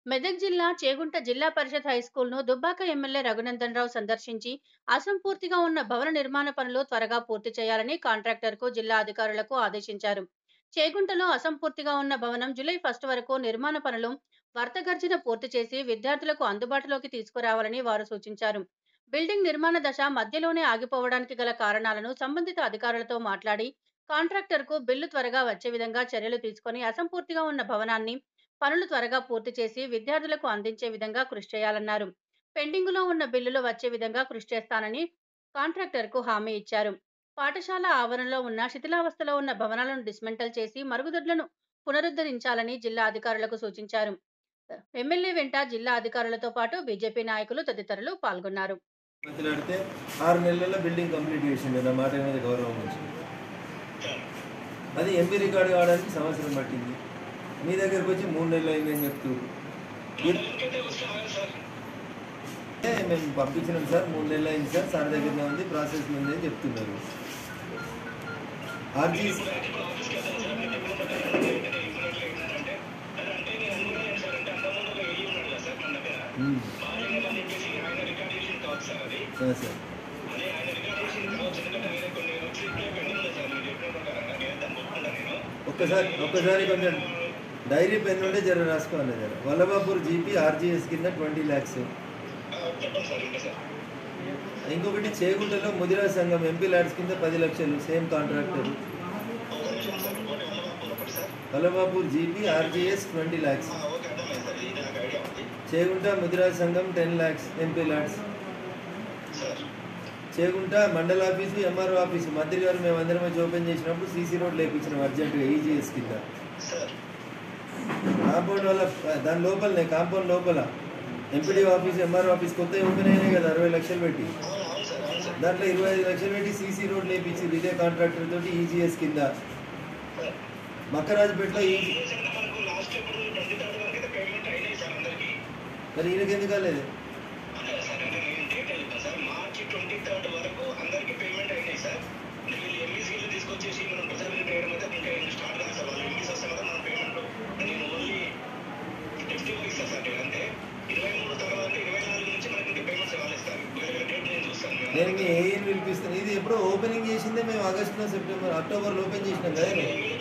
మెదక్ జిల్లా చేగుంట జిల్లా పరిషత్ హైస్కూల్ను దుబ్బాక ఎమ్మెల్యే రఘునందన్ రావు సందర్శించి అసంపూర్తిగా ఉన్న భవన నిర్మాణ పనులు త్వరగా పూర్తి చేయాలని కాంట్రాక్టర్కు జిల్లా అధికారులకు ఆదేశించారు చేగుంటలో అసంపూర్తిగా ఉన్న భవనం జూలై ఫస్ట్ వరకు నిర్మాణ పనులు వర్తగర్జన పూర్తి చేసి విద్యార్థులకు అందుబాటులోకి తీసుకురావాలని వారు సూచించారు బిల్డింగ్ నిర్మాణ దశ మధ్యలోనే ఆగిపోవడానికి గల కారణాలను సంబంధిత అధికారులతో మాట్లాడి కాంట్రాక్టర్కు బిల్లు త్వరగా వచ్చే విధంగా చర్యలు తీసుకొని అసంపూర్తిగా ఉన్న భవనాన్ని పనులు త్వరగా పూర్తి చేసి విద్యార్థులకు అందించే విధంగా కృషి చేయాలన్నారు పెండింగులో ఉన్న బిల్లులు వచ్చే విధంగా కృషి చేస్తానని కాంట్రాక్టర్కు హామీ ఇచ్చారు పాఠశాల ఆవరణలో ఉన్న శిథిలావస్థలో ఉన్న భవనాలను డిస్మెంటల్ చేసి మరుగుదొడ్లను పునరుద్ధరించాలని జిల్లా అధికారులకు సూచించారు ఎమ్మెల్యే వెంట జిల్లా అధికారులతో పాటు బీజేపీ నాయకులు తదితరులు పాల్గొన్నారు మాట్లాడితే ఆరు నెలల్లో బిల్డింగ్ కంప్లీట్ చేసిండు నా మాట మీద గౌరవం నుంచి అది ఎంపీ రికార్డు కావడానికి సంవత్సరం పట్టింది మీ దగ్గరకు వచ్చి మూడు నెలలు అయిందని చెప్తూ ఏ, మేము పంపించినాం సార్ మూడు నెలలు అయింది సార్ సార్ దగ్గరనే ఉంది ప్రాసెస్ ఉంది అని చెప్తున్నారు ఆర్జీ ఉమ్. ఆ, సార్ ఒక్కసారి ఒక్కసారి కొంచెం డైరీ పెన్ ఉంటే జర రాసుకోవాలి జర వల్లభాపూర్ జీపీ ఆర్జీఎస్ కింద ట్వంటీ ల్యాక్స్ ఇంకొకటి చేగుంటలో ముదిరా సంఘం ఎంపీ ల్యాడ్స్ కింద పది లక్షలు same contractor Vallabhapur GP RGS twenty lakhs Chegunta ముదిరా సంఘం ten lakhs MP LADS Chegunta మండల ఆఫీసు ఎంఆర్ఓ ఆఫీసు మంత్రి గారు మేము అందరం వచ్చి ఓపెన్ చేసినప్పుడు సీసీ రోడ్ లేపించినాం అర్జెంటుగా ఈజీఎస్ కింద కాంపౌండ్ వల్ల దాని లోపలనే కాంపౌండ్ లోపల ఎంపీడీ ఆఫీస్ ఎంఆర్ఓ ఆఫీస్ కొత్త ఓపెన్ అయినాయి కదా అరవై లక్షలు పెట్టి దాంట్లో ఇరవై ఐదు లక్షలు పెట్టి సీసీ రోడ్ లేపించి ఇదే కాంట్రాక్టర్ తోటి ఈజీఎస్ కింద మక్కరాజుపేటలో ఈజీ మరి ఈయనకి ఎందుకు కాలేదు మార్చి ట్వంటీ థర్డ్ వరకు అందరికి పేమెంట్ అయినాయి సార్ వీళ్ళు ఎంబీసీలు తీసుకొచ్చేసి మనం ప్రజలు వేయడం అయితే ఇంకా ఏం స్టార్ట్ కాదు సార్ వాళ్ళు ఎంబీసీ వస్తే కదా మన పేమెంట్ నేను ఓన్లీ టెక్స్ట్ ఇస్తాను సార్ నేను అంటే ఇరవై మూడు తర్వాత ఇరవై నాలుగు నుంచి మనకి ఇంకా పేమెంట్స్ ఇవ్వాలి సార్ వేరే డేట్ నేను చూస్తాను మేము నేను మీ ఏఈని పిలిపిస్తాను ఇది ఎప్పుడో ఓపెనింగ్ చేసిందే మేము ఆగస్టులో సెప్టెంబర్ అక్టోబర్లో ఓపెన్ చేసినాం కదా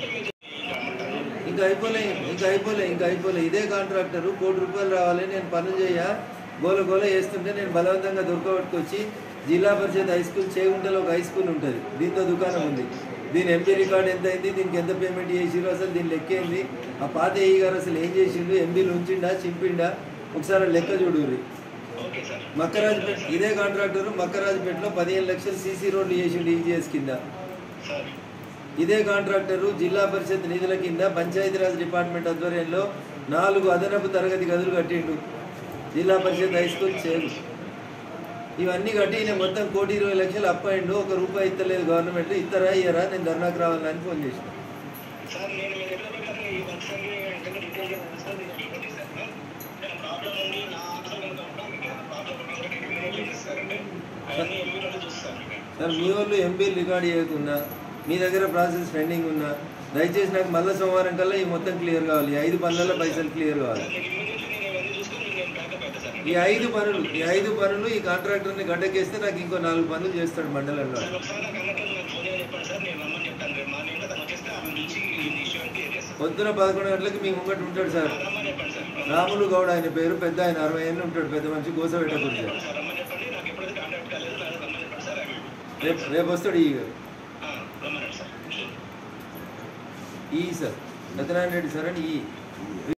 ఇంకా అయిపోలే ఇంకా అయిపోలే ఇంకా అయిపోలే ఇదే కాంట్రాక్టర్ కోటి రూపాయలు రావాలి నేను పనులు చేయ గోల గోల చేస్తుంటే నేను బలవంతంగా దొరకబట్టుకొచ్చి జిల్లా పరిషత్ హై స్కూల్ చేగుంటలో ఒక హై స్కూల్ ఉంటుంది దీంతో దుకాణం ఉంది దీని ఎంపీ రికార్డ్ ఎంత అయింది దీనికి ఎంత పేమెంట్ చేసిరు అసలు దీని లెక్క ఏంది ఆ పాత ఏఈ గారు అసలు ఏం చేసిండు ఎంపీలు ఉంచిండా చింపిండా ఒకసారి ఆ లెక్క చూడుర్రి ఓకే సార్ మక్కరాజుపేట ఇదే కాంట్రాక్టర్ మక్కరాజుపేటలో పదిహేను లక్షలు సీసీ రోడ్లు చేసిండు ఈజీఎస్ కింద సార్ ఇదే కాంట్రాక్టరు జిల్లా పరిషత్ నిధుల కింద పంచాయతీరాజ్ డిపార్ట్మెంట్ ఆధ్వర్యంలో నాలుగు అదనపు తరగతి గదులు కట్టిండు జిల్లా పరిషత్ హై స్కూల్ చేరు ఇవన్నీ కట్టి ఈయన మొత్తం కోటి ఇరవై లక్షలు అప్పయిండు ఒక రూపాయి ఇస్తలేదు గవర్నమెంట్ ఇస్తారా ఇయ్యరా నేను ధర్నాకు రావాలని ఫోన్ చేసిన సార్ నేను మీరు ఎట్లా ప్రకారం ఈ వర్క్స్ అన్ని ఎంత డీటెయిల్గా సార్ నేను చూడండి సార్ ప్రాబ్లం ఉంది నా ఆఫీసర్ కనుక మీకు ప్రాబ్లం కనుక ఇమీడియట్లీ ఇస్తారంటే అవన్నీ ఇమీడియట్లీ చూస్తాను మీకు సార్ మీ వాళ్ళు ఎంపీలు రికార్డ్ చేయకున్నా మీ దగ్గర ప్రాసెస్ పెండింగ్ ఉన్నా దయచేసి నాకు మళ్ళీ సోమవారం కల్లా ఈ మొత్తం క్లియర్ కావాలి ఈ ఐదు పనులలో పైసలు క్లియర్ కావాలి మీకు ఇమీడియట్లీ నేను ఇవన్నీ చూసుకొని నేను బ్యాకప్ అవుతా సార్ ఈ ఐదు పనులు ఈ ఐదు పనులు ఈ కాంట్రాక్టర్ని గడ్డకేస్తే నాకు ఇంకో నాలుగు పనులు చేస్తాడు మండలంలో సార్ ఒకసారి నాకు అన్నట్టు నాకు ఫోన్ చేసి చెప్పండి సార్ నేను రమ్మని చెప్తాను రేపు మార్నింగ్ తను వచ్చేస్తే ఆమె పిలిచి ఈ ఇష్యూ అని క్లియర్ చేస్తాను పొద్దున పదకొండు గంటలకు మీ ముంగట ఉంటాడు సార్ రమ్మని చెప్పండి సార్ రాములు గౌడ్ ఆయన పేరు పెద్ద ఆయన అరవై ఏళ్ళు ఉంటాడు పెద్ద మనిషి గోసపెట్ట గురించి చెప్పండి సార్ రమ్మని చెప్పండి నాకు ఎప్పుడైతే కాంటాక్ట్ కాలేదు నాకు రమ్మని చెప్పండి సార్ అవి రేపు రేపు వస్తాడు ఈ రమ్మనండి సార్ ఈ సార్ సత్యనారాయణ రెడ్డి సార్ అని ఈ